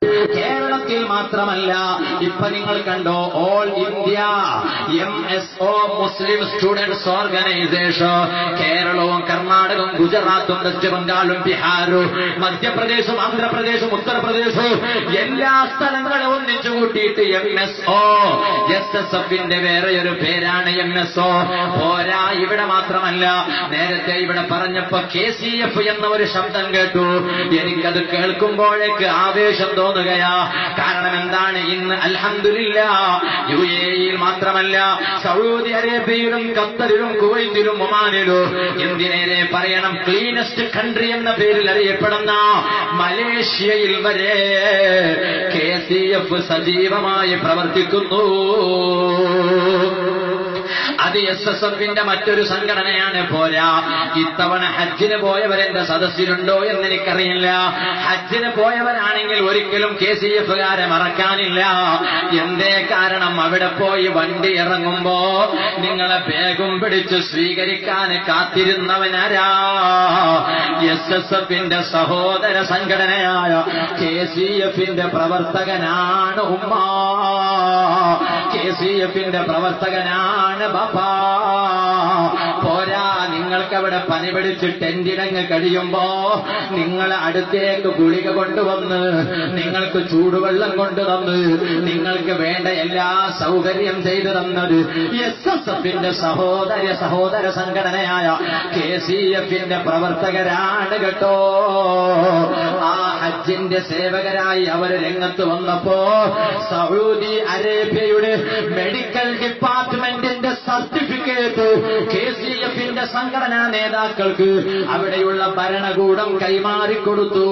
കേരളത്തിൽ മാത്രമല്ല ഇപ്പൊ നിങ്ങൾ കണ്ടോ all India M S O Muslim students organisation കേരളവും കർണാടകവും ഗുജറാത്തും വെസ്റ്റ് ബംഗാളും ബീഹാറും മധ്യപ്രദേശും ആന്ധ്രാപ്രദേശും ഉത്തർപ്രദേശും എല്ലാ സ്ഥലങ്ങളും ഒന്നിച്ചു കൂട്ടിയിട്ട് M S O S S എഫിന്റെ വേറെ ഒരു പേരാണ് എം എസ് ഒ പോരാ ഇവിടെ മാത്രമല്ല നേരത്തെ ഇവിടെ പറഞ്ഞപ്പോ കെ സി എഫ് എന്ന ഒരു ശബ്ദം കേട്ടു എനിക്കത് കേൾക്കുമ്പോഴേക്ക് ആവേശം തോന്നുകയാ കാരണം എന്താണ് ഇന്ന് അൽഹംദുലില്ല യു എയിൽ മാത്രമല്ല സൗദി അറേബ്യയിലും ഖത്തറിലും കുവൈത്തിലും ഒമാനിലും എന്തിനേരെ പറയണം ക്ലീനസ്റ്റ് കൺട്രി എന്ന പേരിൽ അറിയപ്പെടുന്ന മലേഷ്യയിൽ വരെ കെ സി എഫ് സജീവമായി പ്രവർത്തിക്കുന്നു അത് എസ് എസ് എഫിന്റെ മറ്റൊരു സംഘടനയാണ് പോരാ ഇത്തവണ ഹജ്ജിന് പോയവരെന്റെ സദസ്സിലുണ്ടോ എന്ന് എനിക്കറിയില്ല ഹജ്ജിന് പോയവരാണെങ്കിൽ ഒരിക്കലും കെ സി എഫുകാരെ മറക്കാനില്ല എന്തേ കാരണം അവിടെ പോയി വണ്ടി ഇറങ്ങുമ്പോ നിങ്ങളെ വേഗം പിടിച്ച് സ്വീകരിക്കാൻ കാത്തിരുന്നവനാരാ എസ് എസ് എഫിന്റെ സഹോദര സംഘടനയായ കെ സി എഫിന്റെ പ്രവർത്തകനാണ് ഉമ്മ കെ സി എഫിന്റെ പ്രവർത്തകനാണ് ബാപ്പാ പോരാ നിങ്ങൾക്കവിടെ പനി പിടിച്ച് ടെന്റിനങ്ങ് കഴിയുമ്പോ നിങ്ങളെ അടുത്തേക്ക് ഗുളിക കൊണ്ടുവന്ന് നിങ്ങൾക്ക് ചൂടുവെള്ളം കൊണ്ടുവന്ന് നിങ്ങൾക്ക് വേണ്ട എല്ലാ സൗകര്യം ചെയ്തു തന്നത് എസ് എസ് എഫിന്റെ സഹോദര സഹോദര സംഘടനയായ കെ സി എഫിന്റെ പ്രവർത്തകരാണ് കേട്ടോ ആ ഹജ്ജിന്റെ സേവകരായി അവർ രംഗത്ത് വന്നപ്പോ സൗദി അറേബ്യയുടെ മെഡിക്കൽ ഡിപ്പാർട്ട്മെന്റിന്റെ സർട്ടിഫിക്കറ്റ് കെ സി എഫിന്റെ സംഘടനാ നേതാക്കൾക്ക് അവിടെയുള്ള ഭരണകൂടം കൈമാറിക്കൊടുത്തു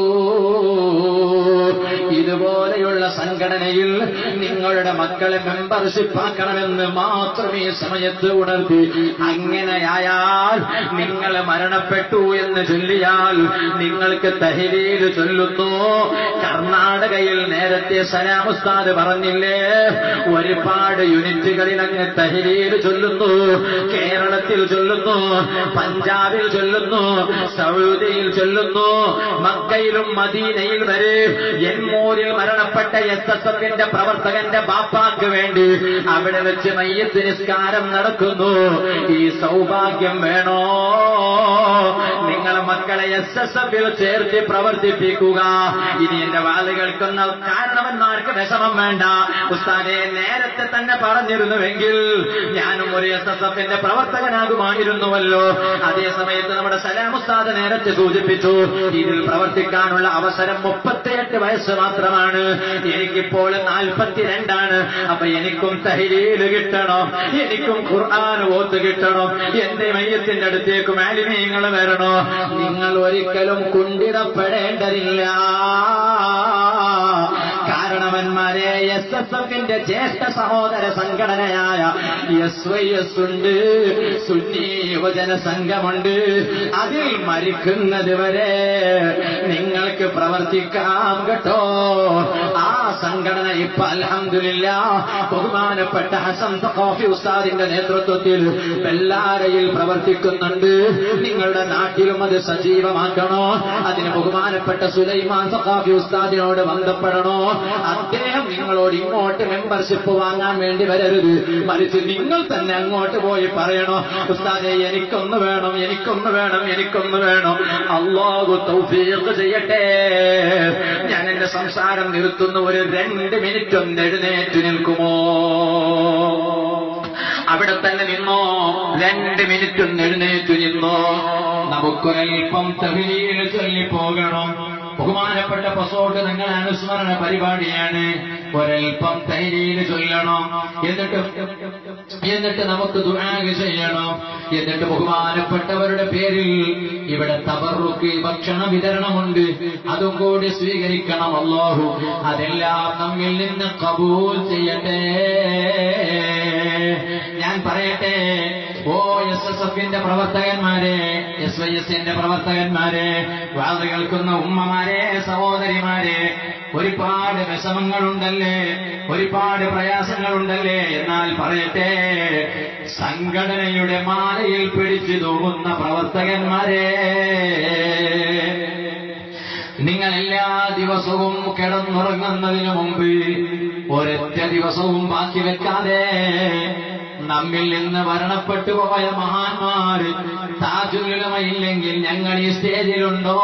ഇതുപോലെയുള്ള സംഘടനയിൽ നിങ്ങളുടെ മക്കളെ മെമ്പർഷിപ്പ് ആക്കണമെന്ന് മാത്രം ഈ സമയത്ത് ഉണർത്തി അങ്ങനെയായാൽ നിങ്ങൾ മരണപ്പെട്ടു എന്ന് ചൊല്ലിയാൽ നിങ്ങൾക്ക് തഹരീര് ചൊല്ലുന്നു കർണാടകയിൽ നേരത്തെ സലാം ഉസ്താദ് പറഞ്ഞില്ലേ ഒരുപാട് യൂണിറ്റുകളിൽ അങ്ങ് തഹരീര് ചൊല്ലുന്നു കേരളത്തിൽ ചൊല്ലുന്നു പഞ്ചാബിൽ ചൊല്ലുന്നു സൗദിയിൽ ചൊല്ലുന്നു മക്കയിലും മദീനയിൽ വരെ എൻമൂരിൽ മരണപ്പെട്ട എസ് എസ് എഫിന്റെ പ്രവർത്തകന്റെ ബാപ്പാക്ക് വേണ്ടി അവിടെ വെച്ച് മയ്യത്ത് നിസ്കാരം നടക്കുന്നു ഈ സൗഭാഗ്യം വേണോ നിങ്ങളെ മക്കളെ എസ് എസ് എഫിൽ ചേർത്ത് പ്രവർത്തിപ്പിക്കുക ഇനി എന്റെ വാല് കേൾക്കുന്ന കാരണവന്മാർക്ക് വിഷമം വേണ്ട ഉസ്താദെ നേരത്തെ തന്നെ പറഞ്ഞിരുന്നുവെങ്കിൽ ഞാനും ഒരു എസ് എസ് എഫിന്റെ പ്രവർത്തകനാകുമായിരുന്നുവല്ലോ അതേ സമയത്ത് നമ്മുടെ സലാം ഉസ്താദ് നേരത്തെ സൂചിപ്പിച്ചു ഇതിൽ പ്രവർത്തിക്കാനുള്ള അവസരം മുപ്പത്തിയെട്ട് വയസ്സ് മാത്രമാണ് എനിക്കിപ്പോൾ നാൽപ്പത്തിരണ്ടാണ് അപ്പൊ എനിക്കും തഹരീല് കിട്ടണം എനിക്കും ഖുർആൻ ഓത്ത് കിട്ടണം എന്റെ മയ്യത്തിന്റെ അടുത്തേക്ക് മാലിന്യങ്ങൾ വരണോ നിങ്ങൾ ഒരിക്കലും കുണ്ടിടപ്പെടേണ്ടതില്ല കാരണവന്മാരെ എസ് എസ് എഫിന്റെ ജ്യേഷ്ഠ സഹോദര സംഘടനയായ എസ് വൈ എസ് ഉണ്ട് സുന്നി യുവജന സംഘമുണ്ട് അതിൽ മരിക്കുന്നത് വരെ നിങ്ങൾക്ക് പ്രവർത്തിക്കാം കേട്ടോ ആ സംഘടന ഇപ്പൊ അലഹമില്ല ബഹുമാനപ്പെട്ട ഹസൻ സഖാഫി ഉസ്താദിന്റെ നേതൃത്വത്തിൽ ബെല്ലാരയിൽ പ്രവർത്തിക്കുന്നുണ്ട് നിങ്ങളുടെ നാട്ടിലും അത് സജീവമാക്കണോ അതിന് ബഹുമാനപ്പെട്ട സുലൈമാൻ സഖാഫി ഉസ്താദിനോട് ബന്ധപ്പെടണോ അദ്ദേഹം നിങ്ങളോട് ഇങ്ങോട്ട് മെമ്പർഷിപ്പ് വാങ്ങാൻ വേണ്ടി വരരുത് മറിച്ച് നിങ്ങൾ തന്നെ അങ്ങോട്ട് പോയി പറയണോ ഉസ്താദെ എനിക്കൊന്ന് വേണം എനിക്കൊന്ന് വേണം എനിക്കൊന്ന് വേണം അള്ളാഹു തൗഫീഖ് ചെയ്യട്ടെ ഞാൻ എന്റെ സംസാരം നിർത്തുന്ന ഒരു രണ്ട് മിനിറ്റ് ഒന്ന് എഴുന്നേറ്റ് നിൽക്കുമോ അവിടെ തന്നെ നിന്നോ രണ്ട് മിനിറ്റ് ഒന്ന് എഴുന്നേറ്റ് നിന്നോ നമുക്കൊരൽപ്പം തഹലീൽ ചൊല്ലി പോകണം ബഹുമാനപ്പെട്ട പസോട്ട് നിങ്ങൾ അനുസ്മരണ പരിപാടിയാണ് ഒരൽപ്പം തൈരിയിൽ ചൊല്ലണം എന്നിട്ട് എന്നിട്ട് നമുക്ക് ദുആഗ് ചെയ്യണം എന്നിട്ട് ബഹുമാനപ്പെട്ടവരുടെ പേരിൽ ഇവിടെ തബറുക്ക് ഭക്ഷണ വിതരണമുണ്ട് അതും കൂടി സ്വീകരിക്കണം അല്ലാഹു അതെല്ലാം നമ്മിൽ നിന്ന് കബൂൽ ചെയ്യട്ടെ ഞാൻ പറയട്ടെ ഓ എസ് എസ് എഫിന്റെ പ്രവർത്തകന്മാരെ എസ് വൈ എസിന്റെ പ്രവർത്തകന്മാരെ വാത് കേൾക്കുന്ന ഉമ്മമാരെ സഹോദരിമാരെ ഒരുപാട് വിഷമങ്ങളുണ്ടല്ലേ ഒരുപാട് പ്രയാസങ്ങളുണ്ടല്ലേ എന്നാൽ പറയട്ടെ സംഘടനയുടെ മാലയിൽ പിടിച്ചു തൂങ്ങുന്ന പ്രവർത്തകന്മാരെ നിങ്ങൾ എല്ലാ ദിവസവും കിടന്നുറങ്ങുന്നതിന് മുമ്പ് ഒരൊറ്റ ദിവസവും ബാക്കി വെക്കാതെ നമ്മിൽ നിന്ന് മരണപ്പെട്ടു പോയ മഹാന്മാര് താജുലുമയില്ലെങ്കിൽ ഞങ്ങൾ ഈ സ്റ്റേജിലുണ്ടോ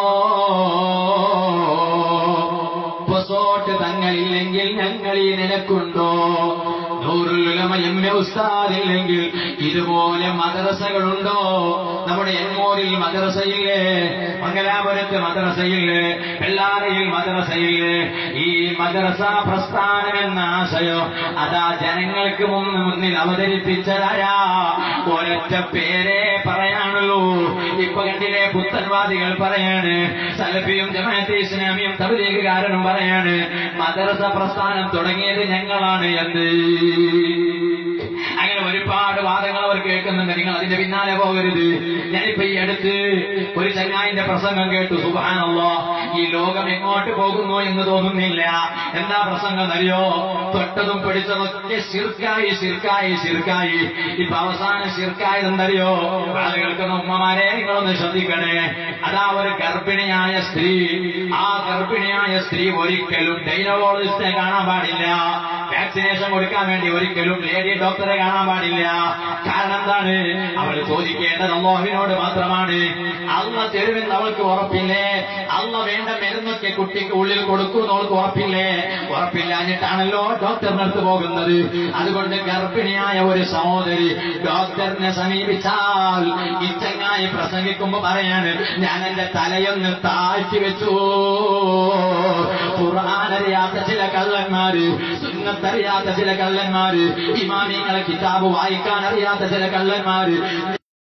പൊസോട്ട് തങ്ങളില്ലെങ്കിൽ ഞങ്ങൾ ഈ നിലക്കുണ്ടോ നൂറുലുലമ എം എ ഉസ്താദില്ലെങ്കിൽ ഇതുപോലെ മദ്രസകളുണ്ടോ നമ്മുടെ എൺമൂരിൽ മദ്രസയില്ലേ മംഗലാപുരത്ത് മദ്രസയില്ലേ വെള്ളാറയിൽ മദ്രസയില്ലേ ഈ മദ്രസ പ്രസ്ഥാനം എന്ന ആശയം അതാ ജനങ്ങൾക്ക് മുന്ന് മുന്നിൽ അവതരിപ്പിച്ചതാരാ ഒരൊറ്റ പേരേ പറയാനുള്ളൂ ഇപ്പൊ കണ്ടില്ലേ പുത്തൻവാദികൾ പറയാണ് സലഫിയും ജമാഅത്തെ ഇസ്ലാമിയും തബലീഗുകാരനും പറയാണ് മദ്രസ പ്രസ്ഥാനം തുടങ്ങിയത് ഞങ്ങളാണ് എന്ന് അങ്ങനെ ഒരുപാട് വാദങ്ങൾ അവർ കേൾക്കുന്നുണ്ട് നിങ്ങൾ അതിന്റെ പിന്നാലെ പോകരുത് ഞാനിപ്പോ ഈ അടുത്ത് ഒരു ചങ്ങായിന്റെ പ്രസംഗം കേട്ടു സുബാനല്ലോ ഈ ലോകം എങ്ങോട്ട് പോകുന്നു എന്ന് തോന്നുന്നില്ല എന്താ പ്രസംഗം അറിയോ തൊട്ടതും പിടിച്ചതൊക്കെ ശിർക്കായി ശിർക്കായി ശിർക്കായി ഇപ്പൊ അവസാനം ശിർക്കായത് എന്തറിയോ ആളുകൾക്കൊന്ന് ഉമ്മമാരെ നിങ്ങളൊന്ന് ശ്രദ്ധിക്കണേ അതാ ഒരു ഗർഭിണിയായ സ്ത്രീ ആ ഗർഭിണിയായ സ്ത്രീ ഒരിക്കലും ഡൈനോളജിസ്റ്റിനെ കാണാൻ പാടില്ല വാക്സിനേഷൻ കൊടുക്കാൻ വേണ്ടി ഒരിക്കലും ലേഡി ഡോക്ടറെ കാണാൻ പാടില്ല കാരണം എന്താണ് അവൾ ചോദിക്കേണ്ടത് അള്ളാഹുവിനോട് മാത്രമാണ് അള്ള തരുമെന്ന് അവൾക്ക് ഉറപ്പില്ലേ അള്ള വേണ്ട മരുന്നൊക്കെ കുട്ടിക്ക് ഉള്ളിൽ കൊടുക്കുമെന്ന് അവൾക്ക് ഉറപ്പില്ലേ ഉറപ്പില്ലാഞ്ഞിട്ടാണല്ലോ ഡോക്ടറിന്റെ അടുത്ത് പോകുന്നത് അതുകൊണ്ട് ഗർഭിണിയായ ഒരു സഹോദരി ഡോക്ടറിനെ സമീപിച്ചാൽ ഇച്ചങ്ങായി പ്രസംഗിക്കുമ്പോ പറയാണ് ഞാൻ എന്റെ തലയൊന്ന് താഴ്ത്തി വെച്ചു ഖുർആാനറിയാത്ത ചില കള്ളന്മാര് സുന്നത്തറിയാത്ത ചില കള്ളന്മാര് ഇമാമിങ്ങളെ കിതാബ് വായിക്കാൻ അറിയാത്ത ചില കള്ളന്മാര്